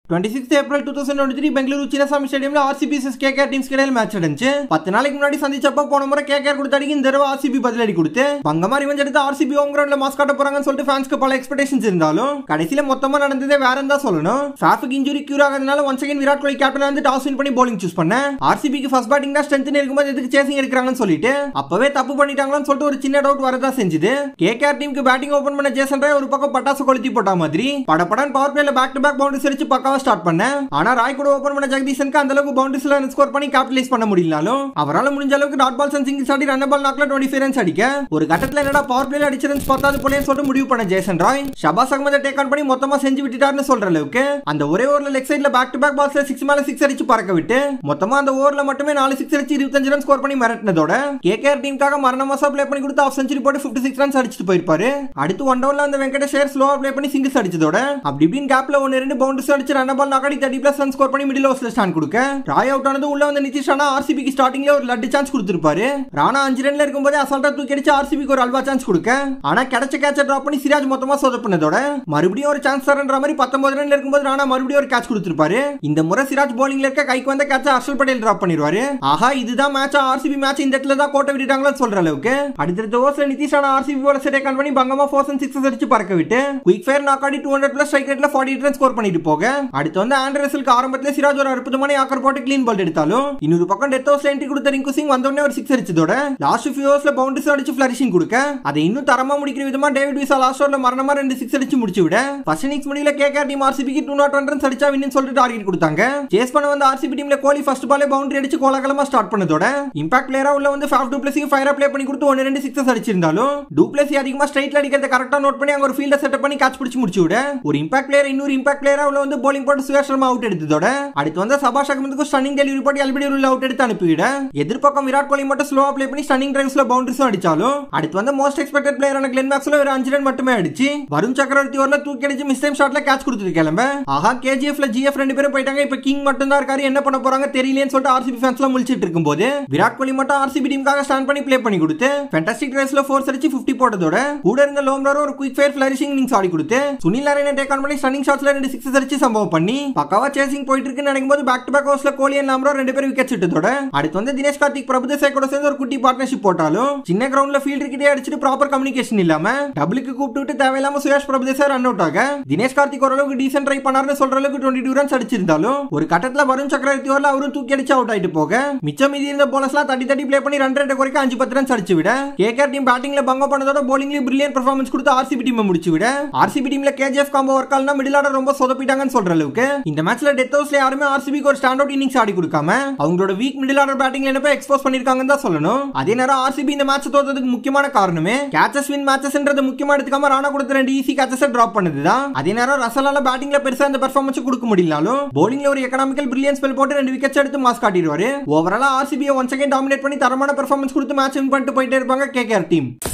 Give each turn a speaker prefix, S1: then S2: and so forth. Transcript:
S1: twenty six April two thousand twenty three Bengaluru Chinnaswamy ஸ்டேடியம்ல RCB KKR teams இடையில match நடந்துச்சு பத்து நாளைக்கு முன்னாடி சந்திச்சப்ப போன முறை கேகேஆர் கொடுத்த அடிக்கு இந்த தடவை ஆர்சிபி பதிலடி கொடுத்து பங்கமா ரிவெஞ்ச் எடுத்து ஆர்சிபி ஹோம் கிரவுண்ட்ல மாஸ் காட்ட போறாங்கன்னு சொல்லிட்டு ஃபேன்ஸ்க்கு பல எக்ஸ்பெக்டேஷன்ஸ் இருந்தாலும் கடைசியில மொத்தமா நடந்ததே வேற தான் சொல்லணும் சாஃபிக் இன்ஜுரி கியூர் ஆகிறதுனால once again Virat Kohli captain வந்து டாஸ் வின் பண்ணி bowling சூஸ் பண்ண ஆர்சிபிக்கு ஃபர்ஸ்ட் பேட்டிங் தான் ஸ்ட்ரென்த் இருக்கும்போது எதுக்கு சேசிங் எடுக்கிறாங்கன்னு சொல்லிட்டு அப்பவே தப்பு பண்ணிட்டாங்களான்னு சொல்லிட்டு ஒரு சின்ன டவுட் வரதா செஞ்சுது கேகேஆர் டீமுக்கு பேட்டிங் ஓபன் பண்ண ஜேசன் ராய் ஒரு பக்கம் பட்டாசு கொளுத்தி போட்ட மாதிரி படப்படன் பவர் பிளேல பேக் டு பேக் பவுண்டரிஸ் அடிச்சு பக்காவா ஸ்டார்ட் பண்ண ஆனா ராய் கூட ஓபன் பண்ண ஜெகதீசனுக்கு அந்த அளவுக்கு பவுண்டரிஸ்ல ஸ்கோர் பண்ணி கேபிட்டலைஸ் பண்ண முடியலனாலும் அவரால் முடிஞ்ச அளவுக்கு டாட் பால்ஸ் அண்ட் சிங்கிள்ஸ் ஆடி ரன் பால் நாக்ல டுவெண்ட்டி ஃபைவ் ரன்ஸ் அடிக்க ஒரு கட்டத்துல என்னடா பவர் பிளேல அடிச்ச ரன்ஸ் பத்தாது போலேன்னு சொல்லிட்டு முடிவு பண்ண ஜேசன் ராய் ஷபாஸ் அகமதை டேக் ஆன் பண்ணி மொத்தமா செஞ்சு விட்டுட்டாருன்னு சொல்ற அளவுக்கு அந்த ஒரே ஓவர்ல லெக் சைட்ல பேக் டு பேக் பால்ஸ்ல சிக்ஸ் மேல சிக்ஸ் அடிச்சு பறக்க விட்டு மொத்தமா அந்த ஓவர்ல மட்டுமே நாலு சிக்ஸ் அடிச்சு இருபத்தஞ்சு ரன் ஸ்கோர் பண்ணி மிரட்டினதோட கேகேஆர் டீமுக்காக மரண மாசா ப்ளே பண்ணி கொடுத்து ஆஃப் செஞ்சுரி போட்டு ஃபிஃப்டி சிக்ஸ் ரன்ஸ் அடிச்சுட்டு போயிருப்பாரு அடுத்து ஒன் டவுன்ல அந்த வெங்கடேஷ் ஸ்லோவா ப்ளே பண்ணி சிங்கிள்ஸ் அடிச்சதோட அப்படி இப்படின்னு கேப்ல ஒன்னு ரெண்டு பவுண்டர்ஸ் அடிச்சு ரன் பால் நாக்காடி தேர்ட்டி பிளஸ் ரன் ஸ்கோர் பண்ணி மிடில் ஓவர்ஸ்ல ஸ்டாண்ட் கொடுக்க ராய் அவுட் ஆனது உள்ள வந்து நிதிஷ் ராணா ஆர்சிபிக்கு ஸ்டார்டிங்ல ஒரு லட்டு சான்ஸ் கொடுத்திருப்பாரு ராணா அஞ்சு ரன்ல இருக்கும்போதே அசால்ட்டா தூக்கி அடிச்சு ஆர்சிபிக்கு ஒரு அல்வா சான்ஸ் கொடுக்க ஆனா கிடைச்ச கேட்ச டிராப் பண்ணி சிராஜ் மொத்தமா சொதப்பினதோட மறுபடியும் ஒரு சான்ஸ் தரன்ற மாதிரி பத்தொன்பது ரன்ல இருக்கும்போது ராணா மறுபடியும் ஒரு கேட்ச் கொடுத்திருப்பாரு இந்த முறை சிராஜ் bowlingல இருக்க கைக்கு வந்த கேட்ச ஹர்ஷல் பட்டேல் டிராப் பண்ணிடுவாரு ஆஹா இதுதான் மேட்ச் ஆர்சிபி மேட்ச் இந்த இடத்துல தான் கோட்டை விட்டுட்டாங்களோ சொல்ற அளவுக்கு அடுத்தடுத்த ஓவர்ஸ்ல நிதிஷ் ராணா ஆர்சிபி போல செட்டை கான் பண்ணி பங்கமா ஃபோர்ஸ் அண்ட் சிக்ஸஸ் அடிச்சு பறக்க விட்டு குயிக் ஃபயர் நாக் ஆடி டூ ஹண்ட்ரட் பிளஸ் ஸ்ட்ரைக் ரேட்ல ஃபார்ட்டி ரன் ஸ்கோர் பண்ணிட்டு போக அடுத்து வந்து ஆண்ட்ரஸலுக்கு ஆரம்பத்துல சிராஜ் ஒரு அற்புதமான யாக்கர் போட்டு கிளீன் பால் எடுத்தாலும் இன்னொரு பக்கம் டெத் ஹவுஸ்ல என்ட்ரி கொடுத்த ரிங்கு சிங் வந்தோடனே ஒரு சிக்ஸ் அடிச்சதோட லாஸ்ட் ஃபியூ ஹவர்ஸ்ல பவுண்டரிஸ் அடிச்சு ஃபிளரிஷிங் கொடுக்க அதை இன்னும் தரமா முடிக்கிற விதமா டேவிட் விசா லாஸ்ட் ஓவர்ல மரணமா ரெண்டு சிக்ஸ் அடிச்சு முடிச்சு விட ஃபர்ஸ்ட் இன்னிங்ஸ் முடியல கேகேஆர் டீம் ஆர்சிபிக்கு டூ நாட் ஒன் ரன்ஸ் அடிச்சா வின்னு சொல்லிட்டு டார்கெட் கொடுத்தாங்க சேஸ் பண்ண வந்து ஆர்சிபி டீம்ல கோலி ஃபர்ஸ்ட் பாலே பவுண்டரி அடிச்சு கோலாகலமா ஸ்டார்ட் பண்ணதோட இம்பாக்ட் பிளேயரா உள்ள வந்து ஃபேஃப் டூப்ளசி ஃபயரா ப்ளே பண்ணி கொடுத்து ஒன்னு ரெண்டு சிக்ஸஸ் அடிச்சிருந்தாலும் டூப்ளசி அதிகமா ஸ்ட்ரைட்ல அடிக்கிறத கரெக்டா நோட் பண்ணி அங்க ஒரு ஃபீல்ட செட்டப் பண்ணி கேட்ச் பிடிச்சு முடிச்சு விட ஒரு இம்பாக்ட் பிளேயர் இன்னொரு இம்பாக்ட் பிளேயரா உள்ள வந்து bowling போட்டு சுயேஷ் சர்மா அவுட் எடுத்ததோட அடுத்து வந்து சபாஷ் அகமதுக்கு ஸ்டன்னிங் டெலிவரி போட்டு எல்பிடி உள்ள அவுட் எடுத்து அனுப்பிவிட எதிர்பக்கம் விராட் கோலி மட்டும் ஸ்லோவா ப்ளே பண்ணி ஸ்டன்னிங் டிரைவ்ஸ்ல பவுண்டரிஸும் அடிச்சாலும் அடுத்து வந்து மோஸ்ட் எக்ஸ்பெக்டட் பிளேயரான கிளென் மேக்ஸ்ல ஒரு அஞ்சு ரன் மட்டுமே அடிச்சு வருண் சக்கரவர்த்தி ஓவர்ல தூக்கி அடிச்சு மிஸ் டைம் ஷாட்ல கேட்ச் கொடுத்துட்டு கிளம்ப ஆஹா கேஜிஎஃப்ல ஜிஎஃப் ரெண்டு பேரும் போயிட்டாங்க இப்ப கிங் மட்டும் தான் இருக்காரு என்ன பண்ண போறாங்க தெரியலேன்னு சொல்லிட்டு ஆர்சிபி ஃபேன்ஸ்லாம் முழிச்சிட்டு இருக்கும்போது விராட் கோலி மட்டும் ஆர்சிபி டீமுக்காக ஸ்டாண்ட் பண்ணி ப்ளே பண்ணி கொடுத்து ஃபேண்டாஸ்டிக் டிரைவ்ஸ்ல ஃபோர்ஸ் அடிச்சு 50 போட்டதோட கூட இருந்த லோம்ராரும் ஒரு குயிக் ஃபயர் ஃபிளரிஷிங் இன்னிங்ஸ் ஆடி கொடுத்து சுனில் நாராயண டேக் ஆன் பண்ணி ஸ்டன்னிங் ஷாட்ஸ்ல ரெண்டு சிக்ஸஸ் அடிச்சு சம்பவம் பண்ணி பக்காவா சேசிங் போயிட்டு இருக்குன்னு நினைக்கும் போது பேக் டு பேக் ஹவுஸ்ல கோலி அண்ட் லாம்ரோ ரெண்டு பேரும் விக்கெட் விட்டதோட அடுத்து வந்து தினேஷ் கார்த்திக் பிரபுதேசாய் கூட சேர்ந்து ஒரு குட்டி பார்ட்னர்ஷிப் போட்டாலும் சின்ன கிரவுண்ட்ல ஃபீல்டர் கிட்டே அடிச்சுட்டு ப்ராப்பர் கம்யூனிகேஷன் இல்லாம டபுளுக்கு கூப்பிட்டு விட்டு தேவையில்லாம சுயேஷ் பிரபுதேசாய் ரன் அவுட் ஆக தினேஷ் கார்த்திக் ஓரளவுக்கு டீசென்ட் ட்ரை பண்ணாருன்னு சொல்ற அளவுக்கு டுவெண்ட்டி டூ ரன்ஸ் அடிச்சிருந்தாலும் ஒரு கட்டத்துல வருண் சக்கரவர்த்தி ஓவர்ல அவரும் தூக்கி அடிச்சு அவுட் ஆயிட்டு போக மிச்சம் மீதி இருந்த போனஸ்லாம் தட்டி தட்டி ப்ளே பண்ணி ரன் ரேட்டை குறைக்க அஞ்சு பத்து ரன்ஸ் அடிச்சு விட கேகேஆர் டீம் பேட்டிங்ல பங்க பண்ணதோட bowlingலயும் பிரில்லியன் பெர்ஃபார்மன்ஸ் கொடுத்து ஆர்சிபி டீம் முடிச்சு விட ஆர்சிபி டீம்ல கேஜிஎஃப் காம்போ ஒர்க் ஆல்னா மிடில் ஆர்டர் ரொம்ப சொதப்பிட்டாங்கன்னு சொல்ற அளவுக்கு இந்த மேட்ச்ல டெத் ஹவுஸ்ல யாருமே ஆர்சிபிக்கு ஒரு ஸ்டாண்ட் அவுட் இன்னிங்ஸ் ஆடி கொடுக்காம அவங்களோட வீக் மிடில் ஆர்டர் பேட்டிங்ல என்ன எக்ஸ்போஸ் பண்ணிருக்காங்கன்னு தான் சொல்லணும் அதே நேரம் ஆர்சிபி இந்த மேட்ச் தோத்ததுக்கு முக்கியமான காரணமே கேச்சஸ் வின் மேட்சஸ்ன்றது முக்கியமா எடுத்துக்காம ராணா கொடுத்த ரெண்டு ஈஸி கேச்சஸ் டிராப் பண்ணதுதான் அதே நேரம் ரசலால பேட்டிங்ல பெருசா இந்த பெர்ஃபார்மன்ஸ் கொடுக்க முடியலனாலும் bowlingல ஒரு எக்கனாமிக்கல் பிரில்லியன்ஸ் ஸ்பெல் போட்டு ரெண்டு விக்கெட்ஸ் எடுத்து மாஸ் காட்டிடுவாரு ஓவராலா ஆர்சிபியை ஒன் செகண்ட் டாமினேட் பண்ணி தரமான பெர்ஃபார்மன்ஸ் கொடுத்து மேட்ச் வின் பண்ணிட்டு போயிட்டே இருப்பாங்க கேகேஆர் டீம்